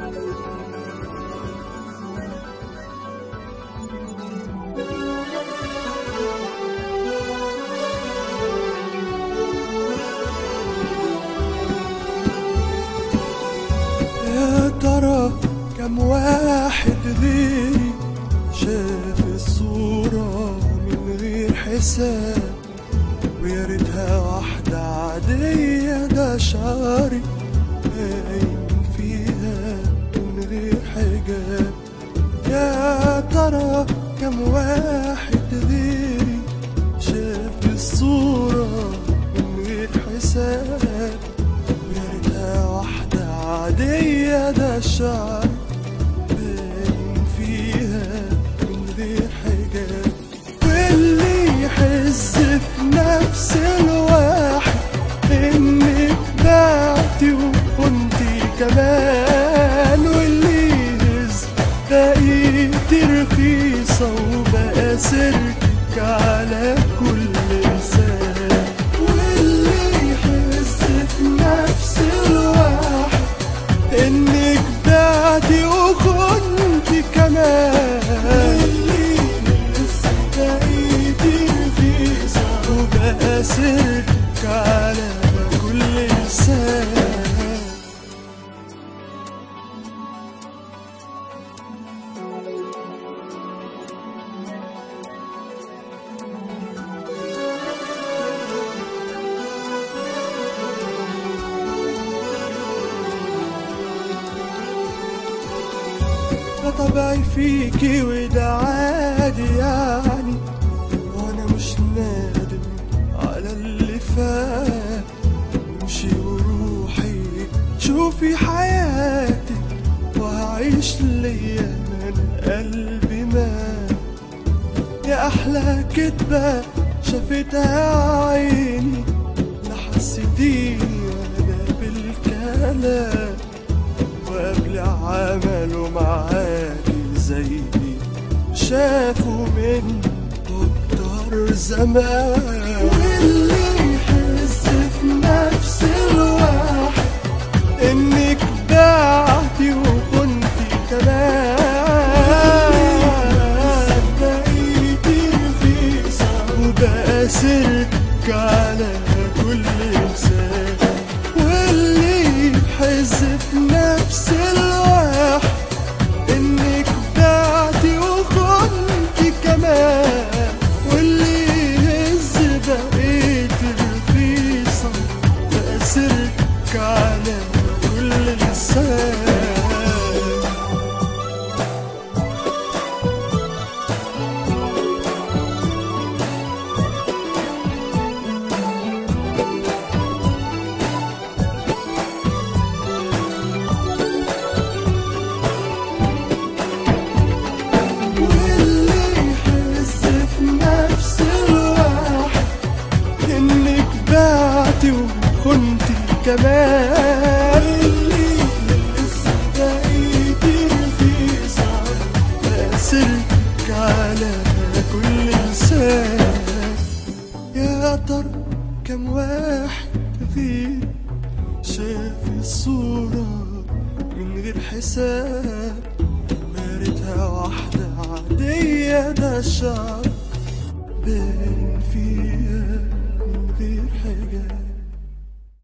يا ترى كم واحد غيري شاف الصورة من غير حساب ويا ريتها واحدة عادية ده شعري باين فيها من غير حجاب يا ترى كم واحد غيري شاف الصورة من غير حساب ويا ريتها واحدة عادية ده الشعر باين فيها من غير حجاب واللي يحس في نفس الواحد انك بعتي وكنتي كمان واللي يهز بقيتي رخيصة وبقى سيرتك على كل لسان واللي يحس في نفس الواحد انك بعتي وكنتي كمان اللي لسه بقيتي رخيصة وبقى سيرتك على كل لسان ده طبعي فيكي وده عادي يعني وانا مش نادم على اللي فات امشي وروحي شوفي حياتي وهعيش ليا من قلبي ما يا احلى كدبة شافتها عيني لا حسيتيني ولا بالكلام وقبل عملوا معاكي زيي شافوا من اكتر زمان واللي يحس في نفس الواحد انك بعتي وكنتي كمان بقيتي رخيصة وبقى سيرتك على كل لسان واللي يحس في نفس الواحد انك بعتي وكنتي كمان واللي يهز بقيتي رخيصة بقى سيرتك على كل لسان واللي يحس في نفس الواحد انك بعتي وخنتي كمان اللي لسه بقيتي رخيصة بأسرك على كل لسان يا ترى كم واحد غير شاف الصورة من غير حساب مارتها واحدة عادية ده الشعر باين فيه